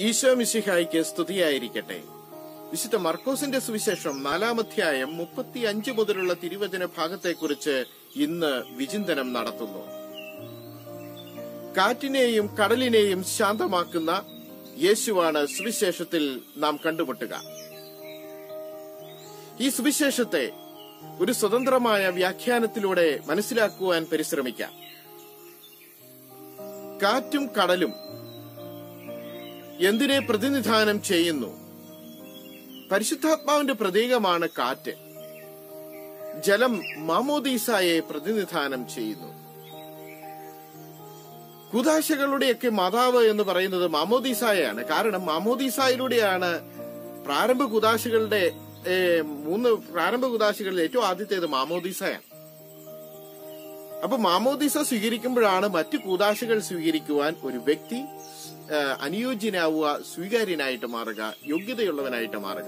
ഈശോ മിശിഹായ്ക്ക് സ്തുതിയായിരിക്കട്ടെ വിശുദ്ധ മർക്കോസിന്റെ സുവിശേഷം നാലാമധ്യായം മുപ്പത്തി അഞ്ച് മുതലുള്ള തിരുവചന ഭാഗത്തെക്കുറിച്ച് ഇന്ന് വിചിന്തനം നടത്തുന്നു കാറ്റിനെയും കടലിനെയും ശാന്തമാക്കുന്ന യേശുവാണ് സുവിശേഷത്തിൽ നാം കണ്ടുമുട്ടുക ഈ സുവിശേഷത്തെ ഒരു സ്വതന്ത്രമായ വ്യാഖ്യാനത്തിലൂടെ മനസ്സിലാക്കുവാൻ പരിശ്രമിക്കാം കാറ്റും കടലും എന്തിനെ പ്രതിനിധാനം ചെയ്യുന്നു പരിശുദ്ധാത്മാവിന്റെ പ്രതീകമാണ് കാറ്റ് ജലം മാമോദീസായെ പ്രതിനിധാനം ചെയ്യുന്നു കുദാശകളുടെയൊക്കെ മാതാവ് എന്ന് പറയുന്നത് മാമോദീസായാണ് കാരണം മാമോദീസായിലൂടെയാണ് പ്രാരംഭ കുദാശകളുടെ ഏ, മൂന്ന് പ്രാരംഭ കുദാശകളിൽ ഏറ്റവും ആദ്യത്തേത് മാമോദീസയാണ് അപ്പൊ മാമോദീസ സ്വീകരിക്കുമ്പോഴാണ് മറ്റു കൂതാശകൾ സ്വീകരിക്കുവാൻ ഒരു വ്യക്തി ആ, അനുയോജ്യനാവുക സ്വീകാര്യനായിട്ട് മാറുക യോഗ്യതയുള്ളവനായിട്ട് മാറുക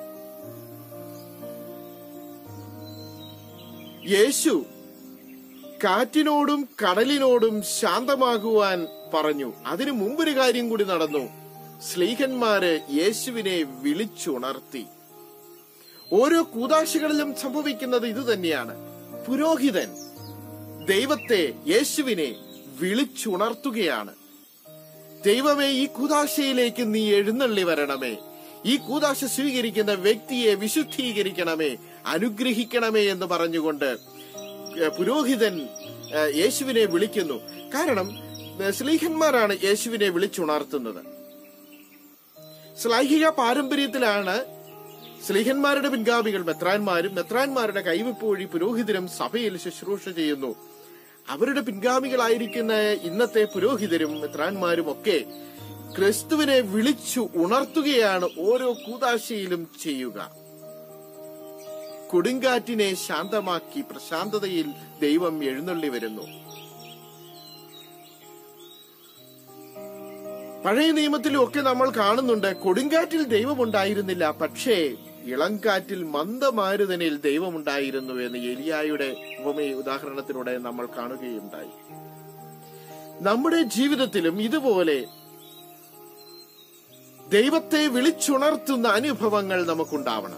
യേശു കാറ്റിനോടും കടലിനോടും ശാന്തമാകുവാൻ പറഞ്ഞു അതിനു മുമ്പൊരു കാര്യം കൂടി നടന്നു സ്ലീഹന്മാര് യേശുവിനെ വിളിച്ചുണർത്തി ഓരോ കൂതാശകളിലും സംഭവിക്കുന്നത് ഇത് തന്നെയാണ് പുരോഹിതൻ ദൈവത്തെ യേശുവിനെ വിളിച്ചുണർത്തുകയാണ് ദൈവമേ ഈ കൂതാശയിലേക്ക് നീ എഴുന്നള്ളി വരണമേ ഈ കൂതാശ സ്വീകരിക്കുന്ന വ്യക്തിയെ വിശുദ്ധീകരിക്കണമേ അനുഗ്രഹിക്കണമേ എന്ന് പറഞ്ഞുകൊണ്ട് ഏഹ്, പുരോഹിതൻ ഏഹ്, യേശുവിനെ വിളിക്കുന്നു കാരണം ഏഹ്, സ്ലീഹന്മാരാണ് യേശുവിനെ വിളിച്ചുണർത്തുന്നത് ശ്ലൈഹിക പാരമ്പര്യത്തിലാണ് സ്ലീഹന്മാരുടെ പിൻഗാമികൾ മെത്രാന്മാരും മെത്രാന്മാരുടെ കൈവപ്പ് വഴി പുരോഹിതരും സഭയിൽ ശുശ്രൂഷ ചെയ്യുന്നു അവരുടെ പിൻഗാമികളായിരിക്കുന്ന ഇന്നത്തെ പുരോഹിതരും മെത്രാന്മാരും ഒക്കെ ക്രിസ്തുവിനെ വിളിച്ചു ഉണർത്തുകയാണ് ഓരോ കൂതാശയിലും ചെയ്യുക കൊടുങ്കാറ്റിനെ ശാന്തമാക്കി പ്രശാന്തതയിൽ ദൈവം എഴുന്നള്ളി വരുന്നു പഴയ നിയമത്തിലും ഒക്കെ നമ്മൾ കാണുന്നുണ്ട് കൊടുങ്കാറ്റിൽ ദൈവമുണ്ടായിരുന്നില്ല പക്ഷേ ഇളങ്കാറ്റിൽ മന്ദമാരുതനിൽ ദൈവമുണ്ടായിരുന്നു എന്ന് എലിയായുടെ ഉപമയ ഉദാഹരണത്തിലൂടെ നമ്മൾ കാണുകയുണ്ടായി നമ്മുടെ ജീവിതത്തിലും ഇതുപോലെ ദൈവത്തെ വിളിച്ചുണർത്തുന്ന അനുഭവങ്ങൾ നമുക്കുണ്ടാവണം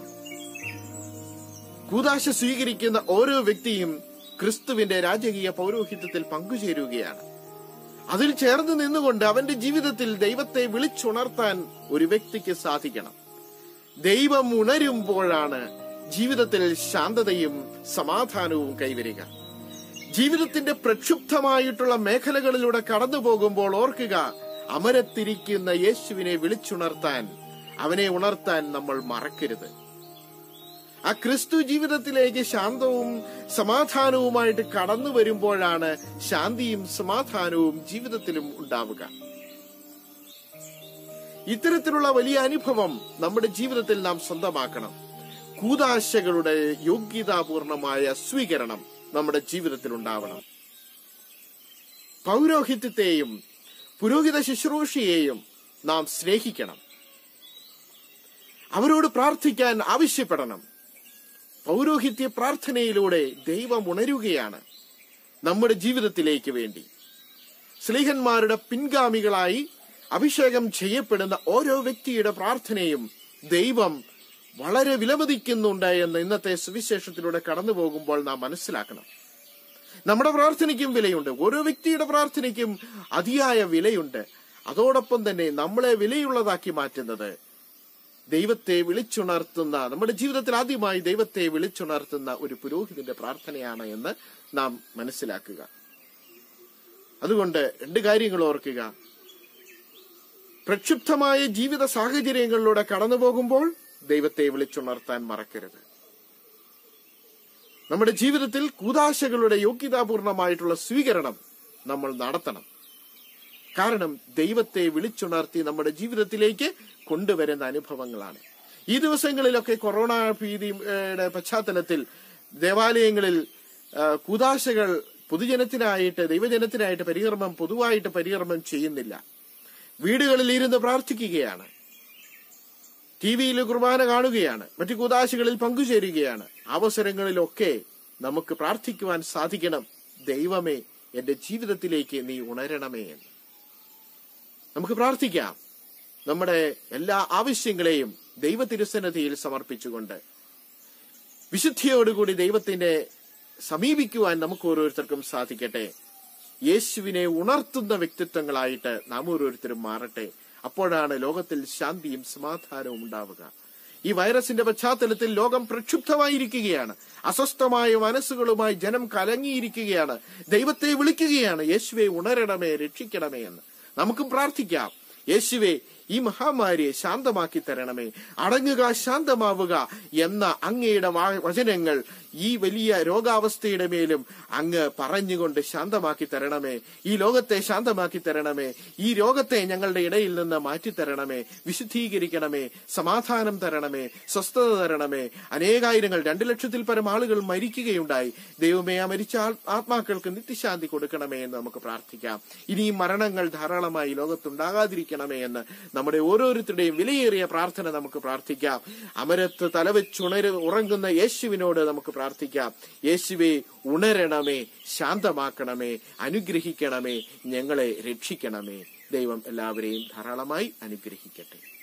കൂതാശ സ്വീകരിക്കുന്ന ഓരോ വ്യക്തിയും ക്രിസ്തുവിന്റെ രാജകീയ പൗരോഹിത്യത്തിൽ പങ്കുചേരുകയാണ് അതിൽ ചേർന്ന് നിന്നുകൊണ്ട് അവന്റെ ജീവിതത്തിൽ ദൈവത്തെ വിളിച്ചുണർത്താൻ ഒരു വ്യക്തിക്ക് സാധിക്കണം ദൈവം ഉണരുമ്പോഴാണ് ജീവിതത്തിൽ ശാന്തതയും സമാധാനവും കൈവരിക ജീവിതത്തിന്റെ പ്രക്ഷുബ്ധമായിട്ടുള്ള മേഖലകളിലൂടെ കടന്നു പോകുമ്പോൾ ഓർക്കുക അമരത്തിരിക്കുന്ന യേശുവിനെ വിളിച്ചുണർത്താൻ അവനെ ഉണർത്താൻ നമ്മൾ മറക്കരുത് ആ ക്രിസ്തു ജീവിതത്തിലേക്ക് ശാന്തവും സമാധാനവുമായിട്ട് കടന്നു വരുമ്പോഴാണ് ശാന്തിയും സമാധാനവും ജീവിതത്തിലും ഉണ്ടാവുക ഇത്തരത്തിലുള്ള വലിയ അനുഭവം നമ്മുടെ ജീവിതത്തിൽ നാം സ്വന്തമാക്കണം കൂതാശകളുടെ യോഗ്യതാപൂർണമായ സ്വീകരണം നമ്മുടെ ജീവിതത്തിൽ ഉണ്ടാവണം പൗരോഹിത്യത്തെയും പുരോഹിത ശുശ്രൂഷയെയും നാം സ്നേഹിക്കണം അവരോട് പ്രാർത്ഥിക്കാൻ ആവശ്യപ്പെടണം പൗരോഹിത്യ പ്രാർത്ഥനയിലൂടെ ദൈവം ഉണരുകയാണ് നമ്മുടെ ജീവിതത്തിലേക്ക് വേണ്ടി സ്ലീഹന്മാരുടെ പിൻഗാമികളായി അഭിഷേകം ചെയ്യപ്പെടുന്ന ഓരോ വ്യക്തിയുടെ പ്രാർത്ഥനയും ദൈവം വളരെ വിലമതിക്കുന്നുണ്ട് എന്ന് ഇന്നത്തെ സുവിശേഷത്തിലൂടെ കടന്നു പോകുമ്പോൾ നാം മനസ്സിലാക്കണം നമ്മുടെ പ്രാർത്ഥനയ്ക്കും വിലയുണ്ട് ഓരോ വ്യക്തിയുടെ പ്രാർത്ഥനയ്ക്കും അതിയായ വിലയുണ്ട് അതോടൊപ്പം തന്നെ നമ്മളെ വിലയുള്ളതാക്കി മാറ്റുന്നത് ദൈവത്തെ വിളിച്ചുണർത്തുന്ന നമ്മുടെ ജീവിതത്തിൽ ആദ്യമായി ദൈവത്തെ വിളിച്ചുണർത്തുന്ന ഒരു പുരോഹിതന്റെ പ്രാർത്ഥനയാണ് എന്ന് നാം മനസ്സിലാക്കുക അതുകൊണ്ട് രണ്ട് കാര്യങ്ങൾ ഓർക്കുക പ്രക്ഷുബ്ധമായ ജീവിത സാഹചര്യങ്ങളിലൂടെ കടന്നു പോകുമ്പോൾ ദൈവത്തെ വിളിച്ചുണർത്താൻ മറക്കരുത് നമ്മുടെ ജീവിതത്തിൽ കൂതാശകളുടെ യോഗ്യതാപൂർണമായിട്ടുള്ള സ്വീകരണം നമ്മൾ നടത്തണം കാരണം ദൈവത്തെ വിളിച്ചുണർത്തി നമ്മുടെ ജീവിതത്തിലേക്ക് കൊണ്ടുവരുന്ന അനുഭവങ്ങളാണ് ഈ ദിവസങ്ങളിലൊക്കെ കൊറോണ ഭീതിയുടെ പശ്ചാത്തലത്തിൽ ദേവാലയങ്ങളിൽ ആ, കൂതാശകൾ പൊതുജനത്തിനായിട്ട് ദൈവജനത്തിനായിട്ട് പരികർമ്മം പൊതുവായിട്ട് പരികർമ്മം ചെയ്യുന്നില്ല വീടുകളിൽ ഇരുന്ന് പ്രാർത്ഥിക്കുകയാണ് ടി വിയിൽ കുർബാന കാണുകയാണ് മറ്റു കൂതാശകളിൽ പങ്കുചേരുകയാണ് അവസരങ്ങളിലൊക്കെ നമുക്ക് പ്രാർത്ഥിക്കുവാൻ സാധിക്കണം ദൈവമേ എന്റെ ജീവിതത്തിലേക്ക് നീ ഉണരണമേ എന്ന് നമുക്ക് പ്രാർത്ഥിക്കാം നമ്മുടെ എല്ലാ ആവശ്യങ്ങളെയും ദൈവ തിരുസന്നതിയിൽ സമർപ്പിച്ചുകൊണ്ട് വിശുദ്ധിയോടുകൂടി ദൈവത്തിന്റെ സമീപിക്കുവാൻ നമുക്ക് ഓരോരുത്തർക്കും സാധിക്കട്ടെ യേശുവിനെ ഉണർത്തുന്ന വ്യക്തിത്വങ്ങളായിട്ട് നാം ഓരോരുത്തരും മാറട്ടെ അപ്പോഴാണ് ലോകത്തിൽ ശാന്തിയും സമാധാനവും ഉണ്ടാവുക ഈ വൈറസിന്റെ പശ്ചാത്തലത്തിൽ ലോകം പ്രക്ഷുബ്ധമായിരിക്കുകയാണ് അസ്വസ്ഥമായ മനസ്സുകളുമായി ജനം കലങ്ങിയിരിക്കുകയാണ് ദൈവത്തെ വിളിക്കുകയാണ് യേശുവെ ഉണരണമേ രക്ഷിക്കണമേ എന്ന് നമുക്കും പ്രാർത്ഥിക്കാം യേശുവെ ഈ മഹാമാരിയെ ശാന്തമാക്കി തരണമേ അടങ്ങുക ശാന്തമാവുക എന്ന അങ്ങയുടെ വാ- വചനങ്ങൾ ഈ വലിയ രോഗാവസ്ഥയുടെ മേലും അങ്ങ് പറഞ്ഞുകൊണ്ട് ശാന്തമാക്കി തരണമേ ഈ ലോകത്തെ ശാന്തമാക്കി തരണമേ ഈ രോഗത്തെ ഞങ്ങളുടെ ഇടയിൽ നിന്ന് മാറ്റി തരണമേ വിശുദ്ധീകരിക്കണമേ സമാധാനം തരണമേ സ്വസ്ഥത തരണമേ അനേകായിരങ്ങൾ രണ്ടു ലക്ഷത്തിൽ പരം ആളുകൾ മരിക്കുകയുണ്ടായി ദൈവമേ ആ മരിച്ച ആൾ- ആത്മാക്കൾക്ക് നിത്യശാന്തി കൊടുക്കണമേ എന്ന് നമുക്ക് പ്രാർത്ഥിക്കാം ഇനിയും മരണങ്ങൾ ധാരാളമായി ലോകത്തുണ്ടാകാതിരിക്കണമേ എന്ന് നമ്മുടെ ഓരോരുത്തരുടെയും വിലയേറിയ പ്രാർത്ഥന നമുക്ക് പ്രാർത്ഥിക്കാം അമരത്ത് തലവെച്ചുണര് ഉറങ്ങുന്ന യേശുവിനോട് നമുക്ക് പ്രാർത്ഥിക്കാം യേശുവെ ഉണരണമേ ശാന്തമാക്കണമേ അനുഗ്രഹിക്കണമേ ഞങ്ങളെ രക്ഷിക്കണമേ ദൈവം എല്ലാവരെയും ധാരാളമായി അനുഗ്രഹിക്കട്ടെ